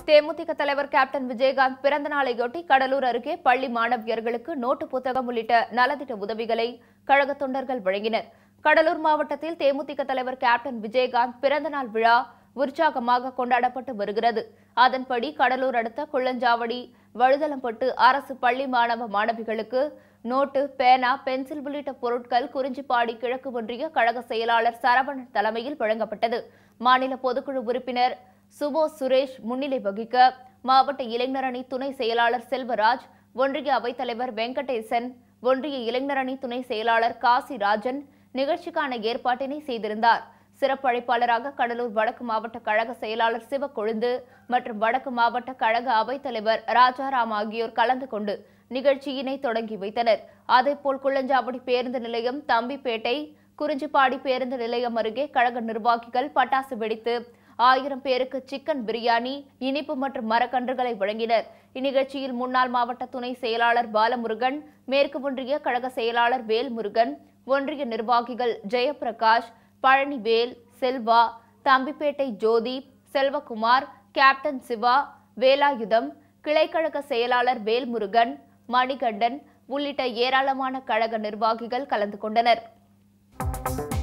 தேமுதிக தலைவர் கேப்டன் விஜயகாந்த் பிறந்த நாளையொட்டி கடலூர் அருகே பள்ளி மாணவியர்களுக்கு நோட்டு புத்தகம் உள்ளிட்ட நலத்திட்ட உதவிகளை கழக தொண்டர்கள் வழங்கினர் கடலூர் மாவட்டத்தில் தேமுதிக தலைவர் கேப்டன் விஜயகாந்த் பிறந்தநாள் விழா உற்சாகமாக கொண்டாடப்பட்டு வருகிறது அதன்படி கடலூர் அடுத்த குள்ளஞ்சாவடி வழுதலம்பட்டு அரசு பள்ளி மாணவ மாணவிகளுக்கு நோட்டு பேனா பென்சில் உள்ளிட்ட பொருட்கள் குறிஞ்சிப்பாடி கிழக்கு ஒன்றிய கழக செயலாளர் சரவணன் தலைமையில் வழங்கப்பட்டது மாநில பொதுக்குழு உறுப்பினர் சுபோ சுரேஷ் முன்னிலை வகிக்க மாவட்ட இளைஞரணி துணை செயலாளர் செல்வராஜ் ஒன்றிய அவைத்தலைவர் வெங்கடேசன் ஒன்றிய இளைஞரணி துணை செயலாளர் காசி ராஜன் நிகழ்ச்சிக்கான ஏற்பாட்டினை செய்திருந்தார் சிறப்பு அழைப்பாளராக கடலூர் வடக்கு மாவட்ட கழக செயலாளர் சிவக்கொழுந்து மற்றும் வடக்கு மாவட்ட கழக அவைத்தலைவர் ராஜாராம் ஆகியோர் கலந்து கொண்டு நிகழ்ச்சியினை தொடங்கி வைத்தனர் அதேபோல் குள்ளஞ்சாவடி பேருந்து நிலையம் தம்பிப்பேட்டை குறிஞ்சிப்பாடி பேருந்து நிலையம் அருகே கழக நிர்வாகிகள் பட்டாசு வெடித்து ஆயிரம் பேருக்கு சிக்கன் பிரியாணி இனிப்பு மற்றும் மரக்கன்றுகளை வழங்கினர் இந்நிகழ்ச்சியில் முன்னாள் மாவட்ட துணை செயலாளர் பாலமுருகன் மேற்கு ஒன்றிய கழக செயலாளர் வேல்முருகன் ஒன்றிய நிர்வாகிகள் ஜெயபிரகாஷ் பழனிவேல் செல்வா தம்பிப்பேட்டை ஜோதி செல்வகுமார் கேப்டன் சிவா வேலாயுதம் கிளைக்கழக செயலாளர் வேல்முருகன் மணிகண்டன் உள்ளிட்ட ஏராளமான கழக நிர்வாகிகள் கலந்து கொண்டனர்